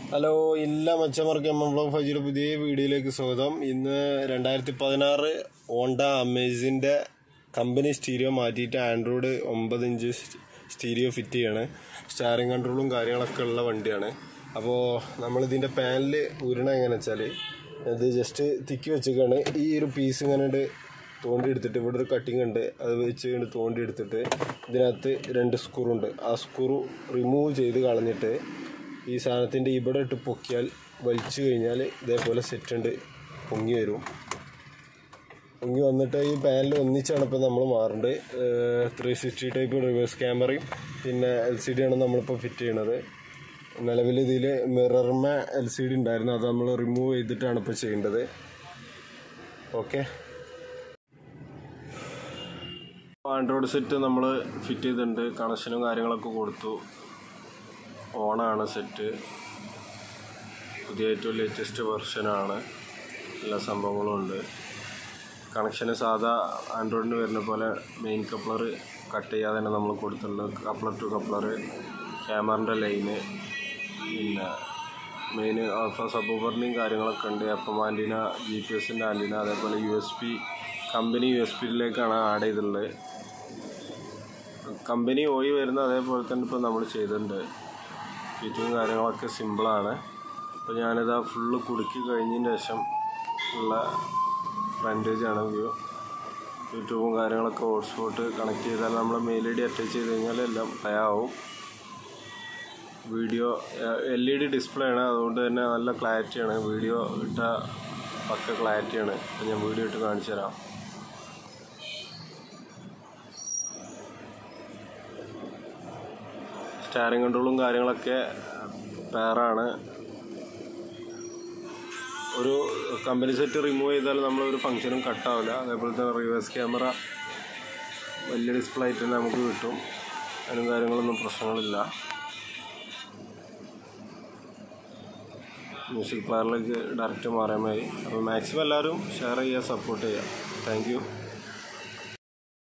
hello എല്ലാ മച്ചന്മാർക്കും M M blog ഫൈജിയുടെ പുതിയ വീഡിയോയിലേക്ക് സ്വാഗതം ഇന്ന് രണ്ടായിരത്തി പതിനാറ് ഓണ്ട അമേസിൻ്റെ കമ്പനി സ്റ്റീരിയോ മാറ്റിയിട്ട് ആൻഡ്രോയിഡ് ഒമ്പത് ഇഞ്ച് സ്റ്റീരിയോ ഫിറ്റ് ചെയ്യാണ് സ്റ്റാറിങ് കൺട്രോളും കാര്യങ്ങളൊക്കെ ഉള്ള വണ്ടിയാണ് അപ്പോൾ നമ്മളിതിൻ്റെ പാനൽ ഉരുണ എങ്ങനെ വെച്ചാൽ ഇത് ജസ്റ്റ് തിക്കി വെച്ചേക്കാണ് ഈ ഒരു പീസ് ഇങ്ങനെ ഉണ്ട് തോണ്ടി എടുത്തിട്ട് ഇവിടെ ഒരു കട്ടിങ് ഉണ്ട് അത് വെച്ച് കൊണ്ട് തോണ്ടി എടുത്തിട്ട് ഇതിനകത്ത് രണ്ട് സ്ക്രൂ ഉണ്ട് ആ സ്ക്രൂ റിമൂവ് ചെയ്ത് കളഞ്ഞിട്ട് ഈ സാധനത്തിൻ്റെ ഇവിടെ ഇട്ട് പൊക്കിയാൽ വലിച്ചു കഴിഞ്ഞാൽ ഇതേപോലെ സെറ്റ് ഉണ്ട് പൊങ്ങി വരും പൊങ്ങി വന്നിട്ട് ഈ പാനൽ ഒന്നിച്ചാണ് ഇപ്പോൾ നമ്മൾ മാറേണ്ടത് ത്രീ സിക്സ്റ്റി ടൈപ്പ് റിവേഴ്സ് ക്യാമറയും പിന്നെ എൽ സി ഡി ആണ് നമ്മളിപ്പോൾ ഫിറ്റ് ചെയ്യണത് നിലവിൽ ഇതിൽ മിറർമ എൽ സി ഡി ഉണ്ടായിരുന്നു അത് നമ്മൾ റിമൂവ് ചെയ്തിട്ടാണ് ഇപ്പോൾ ചെയ്യേണ്ടത് ഓക്കെ ആൻഡ്രോയിഡ് സെറ്റ് നമ്മൾ ഫിറ്റ് ചെയ്തിട്ടുണ്ട് കണക്ഷനും കാര്യങ്ങളൊക്കെ കൊടുത്തു ഓണാണ് സെറ്റ് പുതിയ ഏറ്റവും ലേറ്റസ്റ്റ് വെർഷനാണ് എല്ലാ സംഭവങ്ങളും ഉണ്ട് കണക്ഷന് സാധാ ആൻഡ്രോയിഡിന് വരുന്ന പോലെ മെയിൻ കപ്ലർ കട്ട് ചെയ്യാതെ തന്നെ നമ്മൾ കൊടുത്തിട്ടുണ്ട് കപ്ലർ ടു കപ്ലർ ക്യാമറിൻ്റെ ലൈന് പിന്നെ മെയിൻ ആൽഫ സബൂബറിൻ്റെയും കാര്യങ്ങളൊക്കെ ഉണ്ട് F M antenna G P എസിൻ്റെ ആൻറ്റീന അതേപോലെ U S P company U S പിയിലേക്കാണ് ആഡ് ചെയ്തിട്ടുള്ളത് കമ്പനി ഓയി വരുന്ന അതേപോലെ തന്നെ ഇപ്പോൾ നമ്മൾ ചെയ്തിട്ടുണ്ട് ഫിറ്റിങ് കാര്യങ്ങളൊക്കെ സിമ്പിളാണ് അപ്പോൾ ഞാനിത് ആ ഫുള്ള് കുടുക്കി കഴിഞ്ഞതിന് ശേഷം ഉള്ള ഫ്രണ്ടേജാണ് വ്യൂ യൂട്യൂബും കാര്യങ്ങളൊക്കെ ഹോട്ട്സ്പോട്ട് കണക്ട് ചെയ്താൽ നമ്മൾ മെയിൽ ഐ ഡി അറ്റാച്ച് ചെയ്ത് കഴിഞ്ഞാൽ എല്ലാം പ്ലേ ആവും video L E D display ആണ് അതുകൊണ്ട് തന്നെ നല്ല ക്ലാരിറ്റിയാണ് വീഡിയോ ഇട്ട പക്ക ക്ലാരിറ്റിയാണ് അപ്പോൾ ഞാൻ വീഡിയോ ഇട്ട് കാണിച്ചു തരാം സ്റ്റാറിങ് കൺട്രോളും കാര്യങ്ങളൊക്കെ പെയറാണ് ഒരു കമ്പനി സെറ്റ് റിമൂവ് ചെയ്താൽ നമ്മളൊരു ഫംഗ്ഷനും കട്ടാവില്ല അതേപോലെ തന്നെ റിവേഴ്സ് ക്യാമറ വലിയ ഡിസ്പ്ലേ ആയിട്ട് തന്നെ നമുക്ക് കിട്ടും അതിനും കാര്യങ്ങളൊന്നും പ്രശ്നങ്ങളില്ല മ്യൂസിക് പ്ലെയറിലേക്ക് ഡയറക്റ്റ് മാറാൻ മതി അപ്പോൾ മാക്സിമം എല്ലാവരും ഷെയർ ചെയ്യുക സപ്പോർട്ട് ചെയ്യുക താങ്ക് യു